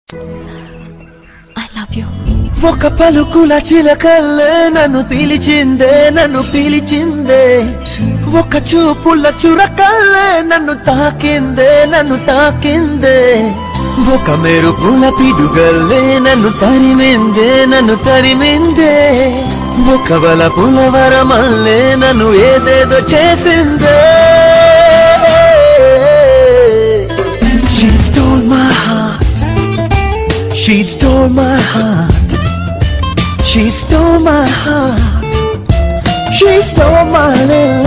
I love you ఒక పలుకుల చిలకల్లే నన్ను పిలిచిందే నన్ను పిలిచిందే ఒక చూపుల చురకల్లే నన్ను తాకిందే నన్ను తాకిందే ఒక మెరుపుల పిడుగల్లే నన్ను తరిమిందే నన్ను తరిమిందే ఒక వల పులవరమల్లే నన్ను ఏదేదో చేసిందే She stole my heart She stole my heart. She stole my heart. She stole my little